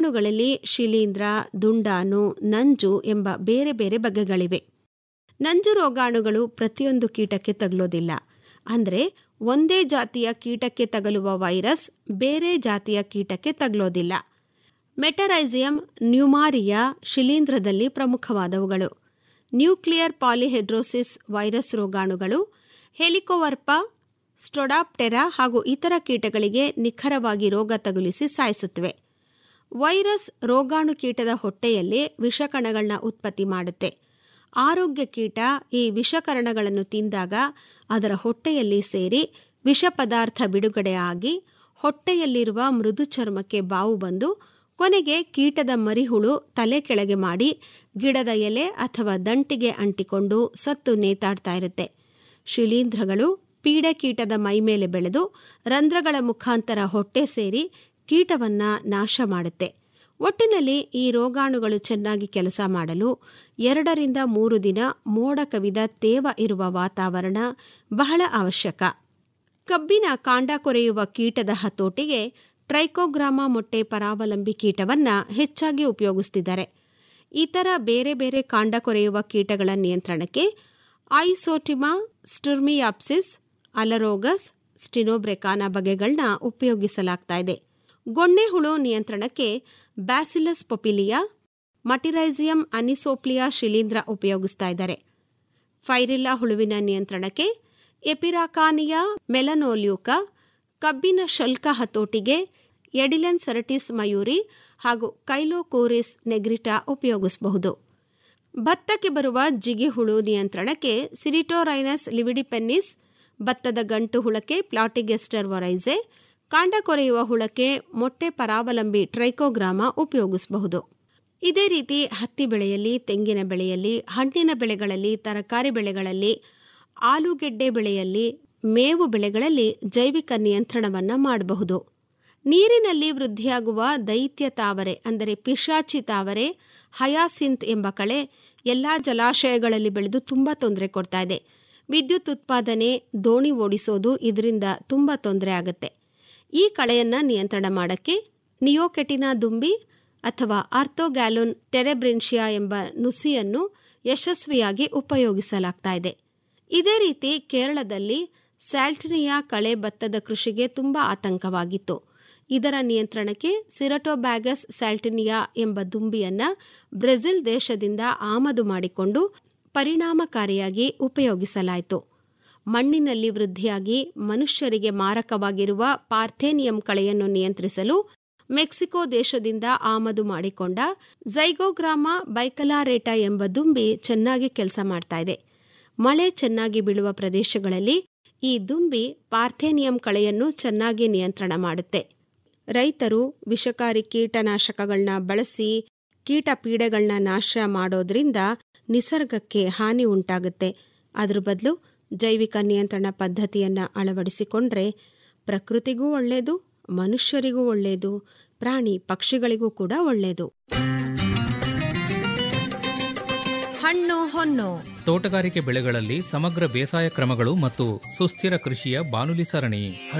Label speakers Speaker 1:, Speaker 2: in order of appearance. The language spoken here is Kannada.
Speaker 1: ರೋಗಾಣುಗಳಲ್ಲಿ ಶಿಲೀಂಧ್ರ ದುಂಡಾಣು ನಂಜು ಎಂಬ ಬೇರೆ ಬೇರೆ ಬಗೆಗಳಿವೆ ನಂಜು ರೋಗಾಣುಗಳು ಪ್ರತಿಯೊಂದು ಕೀಟಕ್ಕೆ ತಗಲೋದಿಲ್ಲ ಅಂದರೆ ಒಂದೇ ಜಾತಿಯ ಕೀಟಕ್ಕೆ ತಗಲುವ ವೈರಸ್ ಬೇರೆ ಜಾತಿಯ ಕೀಟಕ್ಕೆ ತಗಲೋದಿಲ್ಲ ಮೆಟರೈಸಿಯಂ ನ್ಯೂಮಾರಿಯಾ ಶಿಲೀಂಧ್ರದಲ್ಲಿ ಪ್ರಮುಖವಾದವುಗಳು ನ್ಯೂಕ್ಲಿಯರ್ ಪಾಲಿಹೆಡ್ರೋಸಿಸ್ ವೈರಸ್ ರೋಗಾಣುಗಳು ಹೆಲಿಕೋವರ್ಪ ಸ್ಟೊಡಾಪ್ಟೆರಾ ಹಾಗೂ ಇತರ ಕೀಟಗಳಿಗೆ ನಿಖರವಾಗಿ ರೋಗ ತಗುಲಿಸಿ ಸಾಯಿಸುತ್ತವೆ ವೈರಸ್ ರೋಗಾಣು ಕೀಟದ ಹೊಟ್ಟೆಯಲ್ಲಿ ವಿಷಕಣಗಳನ್ನ ಉತ್ಪತ್ತಿ ಮಾಡುತ್ತೆ ಆರೋಗ್ಯ ಕೀಟ ಈ ವಿಷಕರಣಗಳನ್ನು ತಿಂದಾಗ ಅದರ ಹೊಟ್ಟೆಯಲ್ಲಿ ಸೇರಿ ವಿಷ ಪದಾರ್ಥ ಬಿಡುಗಡೆ ಆಗಿ ಹೊಟ್ಟೆಯಲ್ಲಿರುವ ಮೃದು ಚರ್ಮಕ್ಕೆ ಬಾವು ಬಂದು ಕೊನೆಗೆ ಕೀಟದ ಮರಿಹುಳು ತಲೆ ಕೆಳಗೆ ಮಾಡಿ ಗಿಡದ ಎಲೆ ಅಥವಾ ದಂಟಿಗೆ ಅಂಟಿಕೊಂಡು ಸತ್ತು ನೇತಾಡ್ತಾ ಇರುತ್ತೆ ಶಿಲೀಂಧ್ರಗಳು ಪೀಡೆ ಕೀಟದ ಮೈಮೇಲೆ ಬೆಳೆದು ರಂಧ್ರಗಳ ಮುಖಾಂತರ ಹೊಟ್ಟೆ ಸೇರಿ ಕೀಟವನ್ನ ನಾಶ ಮಾಡುತ್ತೆ ಒಟ್ಟಿನಲ್ಲಿ ಈ ರೋಗಾಣುಗಳು ಚೆನ್ನಾಗಿ ಕೆಲಸ ಮಾಡಲು ಎರಡರಿಂದ ಮೂರು ದಿನ ಮೋಡ ಕವಿದ ತೇವ ಇರುವ ವಾತಾವರಣ ಬಹಳ ಅವಶ್ಯಕ ಕಬ್ಬಿನ ಕಾಂಡ ಕೊರೆಯುವ ಕೀಟದ ಹತೋಟಿಗೆ ಟ್ರೈಕೋಗ್ರಾಮ ಮೊಟ್ಟೆ ಪರಾವಲಂಬಿ ಕೀಟವನ್ನ ಹೆಚ್ಚಾಗಿ ಉಪಯೋಗಿಸ್ತಿದ್ದಾರೆ ಇತರ ಬೇರೆ ಬೇರೆ ಕಾಂಡ ಕೊರೆಯುವ ಕೀಟಗಳ ನಿಯಂತ್ರಣಕ್ಕೆ ಐಸೋಟಿಮಾ ಸ್ಟುರ್ಮಿಯಾಪ್ಸಿಸ್ ಅಲರೋಗಸ್ ಸ್ಟಿನೋಬ್ರೆಕಾನ ಬಗೆಗಳನ್ನ ಉಪಯೋಗಿಸಲಾಗ್ತಾ ಇದೆ ಗೊಣ್ಣೆ ಹುಳು ನಿಯಂತ್ರಣಕ್ಕೆ ಬ್ಯಾಸಿಲಸ್ ಪೊಪಿಲಿಯಾ ಮಟಿರೈಸಿಯಂ ಅನಿಸೋಪ್ಲಿಯಾ ಶಿಲೀಂಧ್ರ ಉಪಯೋಗಿಸ್ತಾ ಇದ್ದಾರೆ ಫೈರಿಲ್ಲಾ ಹುಳುವಿನ ನಿಯಂತ್ರಣಕ್ಕೆ ಎಪಿರಾಕಾನಿಯಾ ಮೆಲನೋಲ್ಯೂಕ ಕಬ್ಬಿನ ಶಲ್ಕ ಹತೋಟಿಗೆ ಎಡಿಲೆನ್ ಸೆರಟಿಸ್ ಮಯೂರಿ ಹಾಗೂ ಕೈಲೋಕೋರಿಸ್ ನೆಗ್ರಿಟಾ ಉಪಯೋಗಿಸಬಹುದು ಭತ್ತಕ್ಕೆ ಬರುವ ಜಿಗಿಹುಳು ನಿಯಂತ್ರಣಕ್ಕೆ ಸಿರಿಟೋರೈನಸ್ ಲಿವಿಡಿಪೆನ್ನಿಸ್ ಭತ್ತದ ಗಂಟು ಹುಳಕ್ಕೆ ಪ್ಲಾಟಿಗೆಸ್ಟರ್ ವರೈಸೆ ಕಾಂಡ ಕೊರೆಯುವ ಹುಳಕ್ಕೆ ಮೊಟ್ಟೆ ಪರಾವಲಂಬಿ ಟ್ರೈಕೋಗ್ರಾಮ ಉಪಯೋಗಿಸಬಹುದು ಇದೇ ರೀತಿ ಹತ್ತಿ ಬೆಳೆಯಲ್ಲಿ ತೆಂಗಿನ ಬೆಳೆಯಲ್ಲಿ ಹಣ್ಣಿನ ಬೆಳೆಗಳಲ್ಲಿ ತರಕಾರಿ ಬೆಳೆಗಳಲ್ಲಿ ಆಲೂಗೆಡ್ಡೆ ಬೆಳೆಯಲ್ಲಿ ಮೇವು ಬೆಳೆಗಳಲ್ಲಿ ಜೈವಿಕ ನಿಯಂತ್ರಣವನ್ನು ಮಾಡಬಹುದು ನೀರಿನಲ್ಲಿ ವೃದ್ಧಿಯಾಗುವ ದೈತ್ಯ ತಾವರೆ ಅಂದರೆ ಪಿಶಾಚಿ ತಾವರೆ ಹಯಾಸಿಂತ್ ಎಂಬ ಕಳೆ ಎಲ್ಲ ಜಲಾಶಯಗಳಲ್ಲಿ ಬೆಳೆದು ತುಂಬ ತೊಂದರೆ ಕೊಡ್ತಾ ಇದೆ ವಿದ್ಯುತ್ ಉತ್ಪಾದನೆ ದೋಣಿ ಓಡಿಸೋದು ಇದರಿಂದ ತುಂಬ ತೊಂದರೆ ಆಗುತ್ತೆ ಈ ಕಳೆಯನ್ನು ನಿಯಂತ್ರಣ ಮಾಡೋಕ್ಕೆ ನಿಯೋಕೆಟಿನಾ ದುಂಬಿ ಅಥವಾ ಆರ್ಥೋಗ್ಯಾಲೋನ್ ಟೆರೆಬ್ರಿನ್ಷಿಯಾ ಎಂಬ ನುಸಿಯನ್ನು ಯಶಸ್ವಿಯಾಗಿ ಉಪಯೋಗಿಸಲಾಗ್ತಾ ಇದೆ ಇದೇ ರೀತಿ ಕೇರಳದಲ್ಲಿ ಸ್ಯಾಲ್ಟಿನಿಯಾ ಕಳೆ ಭತ್ತದ ಕೃಷಿಗೆ ತುಂಬ ಆತಂಕವಾಗಿತ್ತು ಇದರ ನಿಯಂತ್ರಣಕ್ಕೆ ಸಿರಟೋಬ್ಯಾಗಸ್ ಸ್ಯಾಲ್ಟಿನಿಯಾ ಎಂಬ ದುಂಬಿಯನ್ನ ಬ್ರೆಜಿಲ್ ದೇಶದಿಂದ ಆಮದು ಮಾಡಿಕೊಂಡು ಪರಿಣಾಮಕಾರಿಯಾಗಿ ಉಪಯೋಗಿಸಲಾಯಿತು ಮಣ್ಣಿನಲ್ಲಿ ವೃದ್ಧಿಯಾಗಿ ಮನುಷ್ಯರಿಗೆ ಮಾರಕವಾಗಿರುವ ಪಾರ್ಥೇನಿಯಂ ಕಳೆಯನ್ನು ನಿಯಂತ್ರಿಸಲು ಮೆಕ್ಸಿಕೋ ದೇಶದಿಂದ ಆಮದು ಮಾಡಿಕೊಂಡ ಝೈಗೋಗ್ರಾಮ ಬೈಕಲಾರೇಟಾ ಎಂಬ ದುಂಬಿ ಚೆನ್ನಾಗಿ ಕೆಲಸ ಮಾಡ್ತಾ ಇದೆ ಮಳೆ ಚೆನ್ನಾಗಿ ಬೀಳುವ ಪ್ರದೇಶಗಳಲ್ಲಿ ಈ ದುಂಬಿ ಪಾರ್ಥೇನಿಯಂ ಕಳೆಯನ್ನು ಚೆನ್ನಾಗಿ ನಿಯಂತ್ರಣ ಮಾಡುತ್ತೆ ರೈತರು ವಿಷಕಾರಿ ಕೀಟನಾಶಕಗಳನ್ನ ಬಳಸಿ ಕೀಟ ಪೀಡೆಗಳನ್ನ ನಾಶ ಮಾಡೋದ್ರಿಂದ ನಿಸರ್ಗಕ್ಕೆ ಹಾನಿ ಉಂಟಾಗುತ್ತೆ ಅದ್ರ ಬದಲು ಜೈವಿಕ ನಿಯಂತ್ರಣ ಪದ್ಧತಿಯನ್ನು ಅಳವಡಿಸಿಕೊಂಡ್ರೆ ಪ್ರಕೃತಿಗೂ ಒಳ್ಳೆಯದು ಮನುಷ್ಯರಿಗೂ ಒಳ್ಳೆಯದು ಪ್ರಾಣಿ ಪಕ್ಷಿಗಳಿಗೂ ಕೂಡ ಒಳ್ಳೆಯದು
Speaker 2: ಹಣ್ಣು ಹೊನ್ನು
Speaker 3: ತೋಟಗಾರಿಕೆ ಬೆಳೆಗಳಲ್ಲಿ ಸಮಗ್ರ ಬೇಸಾಯ ಕ್ರಮಗಳು ಮತ್ತು ಸುಸ್ಥಿರ ಕೃಷಿಯ ಬಾನುಲಿ ಸರಣಿ